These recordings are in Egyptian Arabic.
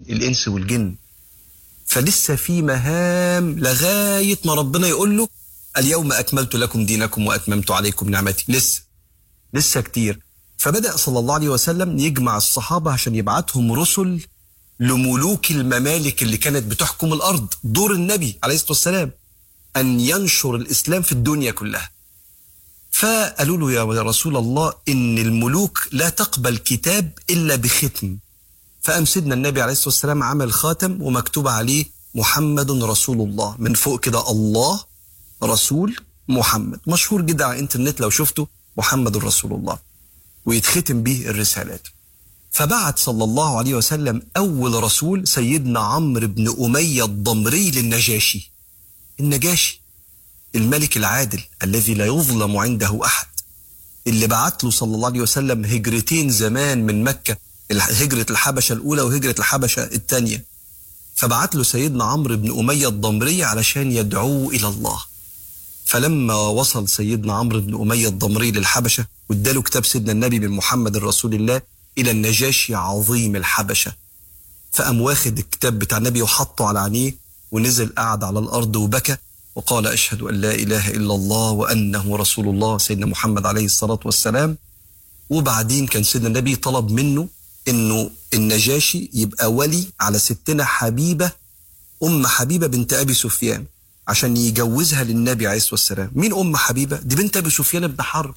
الإنس والجن فلسه في مهام لغاية ما ربنا يقول له اليوم أكملت لكم دينكم وأتممت عليكم نعمتي لسه لسه كتير فبدأ صلى الله عليه وسلم يجمع الصحابة عشان يبعتهم رسل لملوك الممالك اللي كانت بتحكم الأرض دور النبي عليه الصلاة والسلام أن ينشر الإسلام في الدنيا كلها فقالوا له يا رسول الله إن الملوك لا تقبل كتاب إلا بختم فقام سيدنا النبي عليه الصلاة والسلام عمل خاتم ومكتوب عليه محمد رسول الله من فوق كده الله رسول محمد مشهور جدا على الانترنت لو شفته محمد رسول الله ويتختم به الرسالات فبعت صلى الله عليه وسلم أول رسول سيدنا عمرو بن أمية الضمري للنجاشي النجاشي الملك العادل الذي لا يظلم عنده أحد اللي بعت له صلى الله عليه وسلم هجرتين زمان من مكة هجرة الحبشة الأولى وهجرة الحبشة الثانية فبعت له سيدنا عمرو بن أمية الضمري علشان يدعوه إلى الله فلما وصل سيدنا عمرو بن أمية الضمري للحبشة واداله كتاب سيدنا النبي من محمد رسول الله إلى النجاشي عظيم الحبشة فقام واخد الكتاب بتاع النبي وحطه على عينيه ونزل قعد على الأرض وبكى وقال أشهد أن لا إله إلا الله وأنه رسول الله سيدنا محمد عليه الصلاة والسلام وبعدين كان سيدنا النبي طلب منه انه النجاشي يبقى ولي على ستنا حبيبه ام حبيبه بنت ابي سفيان عشان يجوزها للنبي عليه الصلاه والسلام مين ام حبيبه دي بنت ابي سفيان بن حرب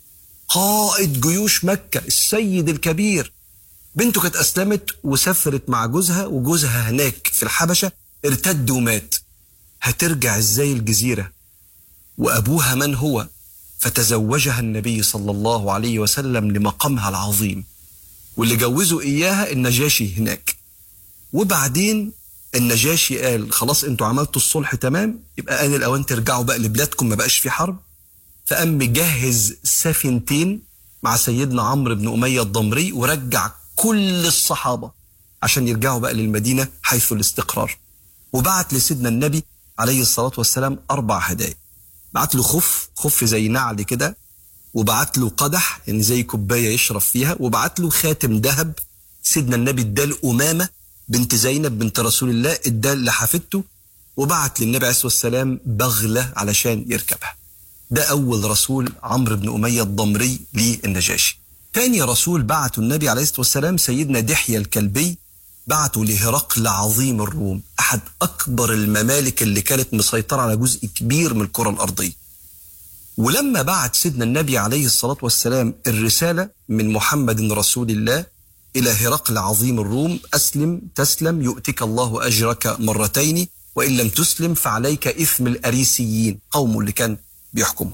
قائد جيوش مكه السيد الكبير بنته كانت اسلمت وسافرت مع جوزها وجوزها هناك في الحبشه ارتد ومات هترجع ازاي الجزيره وابوها من هو فتزوجها النبي صلى الله عليه وسلم لمقامها العظيم واللي جوزوا اياها النجاشي هناك وبعدين النجاشي قال خلاص انتوا عملتوا الصلح تمام يبقى ان الاوان ترجعوا بقى لبلادكم ما بقاش في حرب فقام مجهز سفينتين مع سيدنا عمرو بن اميه الضمري ورجع كل الصحابه عشان يرجعوا بقى للمدينه حيث الاستقرار وبعت لسيدنا النبي عليه الصلاه والسلام اربع هدايا بعت له خف خف زي نعل كده وبعت له قدح يعني زي كوبايه يشرب فيها وبعت له خاتم ذهب سيدنا النبي اداه لامامه بنت زينب بنت رسول الله اداه لحفيدته وبعت للنبي عليه الصلاه والسلام بغله علشان يركبها. ده اول رسول عمرو بن اميه الضمري للنجاشي. تاني رسول بعته النبي عليه الصلاه والسلام سيدنا دحيه الكلبي بعته لهرقل عظيم الروم احد اكبر الممالك اللي كانت مسيطره على جزء كبير من الكره الارضيه. ولما بعت سيدنا النبي عليه الصلاة والسلام الرسالة من محمد رسول الله إلى هرقل عظيم الروم أسلم تسلم يؤتك الله أجرك مرتين وإن لم تسلم فعليك إثم الأريسيين قوم اللي كان بيحكمه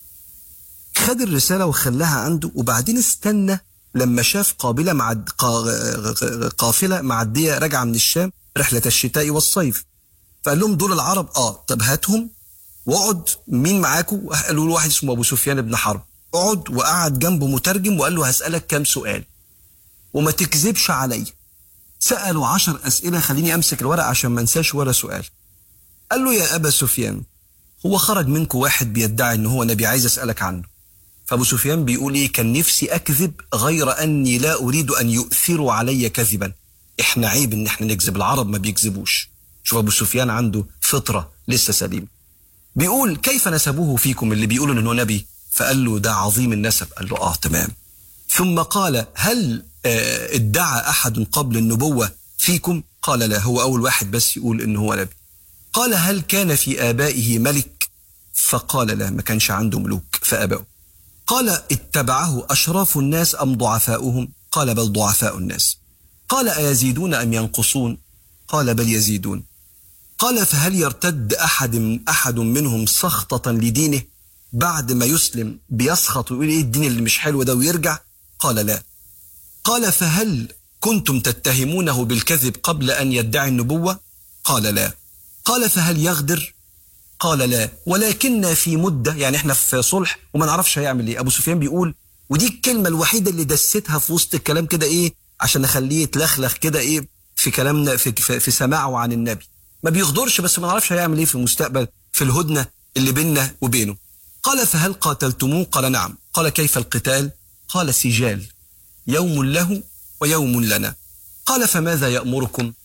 خد الرسالة وخلاها عنده وبعدين استنى لما شاف قابلة مع قافلة معدية راجعة من الشام رحلة الشتاء والصيف فقال لهم دول العرب اه طب هاتهم واقعد مين معاكم قالوا له واحد اسمه ابو سفيان بن حرب اقعد وقعد جنبه مترجم وقال له هسألك كام سؤال وما تكذبش عليا سألوا عشر أسئلة خليني أمسك الورق عشان ما انساش ولا سؤال قال له يا أبا سفيان هو خرج منكم واحد بيدعي ان هو نبي عايز أسألك عنه فأبو سفيان بيقول إيه كان نفسي أكذب غير أني لا أريد أن يؤثروا علي كذبا إحنا عيب إن إحنا نكذب العرب ما بيكذبوش شوف أبو سفيان عنده فطرة لسه سليمه بيقول كيف نسبوه فيكم اللي بيقولوا انه نبي فقال له ده عظيم النسب قال له اه تمام ثم قال هل آه ادعى احد قبل النبوه فيكم قال لا هو اول واحد بس يقول انه هو نبي قال هل كان في ابائه ملك فقال لا ما كانش عنده ملوك فاباه قال اتبعه اشراف الناس ام ضعفاؤهم قال بل ضعفاء الناس قال ايزيدون ام ينقصون قال بل يزيدون قال فهل يرتد احد احد منهم سخطة لدينه بعد ما يسلم بيسخط ويقول ايه الدين اللي مش حلو ده ويرجع قال لا قال فهل كنتم تتهمونه بالكذب قبل ان يدعي النبوة قال لا قال فهل يغدر قال لا ولكن في مدة يعني احنا في صلح وما نعرفش هيعمل ايه ابو سفيان بيقول ودي الكلمة الوحيدة اللي دستها في وسط الكلام كده ايه عشان اخليه يتلخلخ كده ايه في كلامنا في, في, في سماعه عن النبي ما بيغدرش بس ما نعرفش هيعمل ايه في المستقبل في الهدنه اللي بيننا وبينه قال فهل قاتلتموه قال نعم قال كيف القتال قال سجال يوم له ويوم لنا قال فماذا يأمركم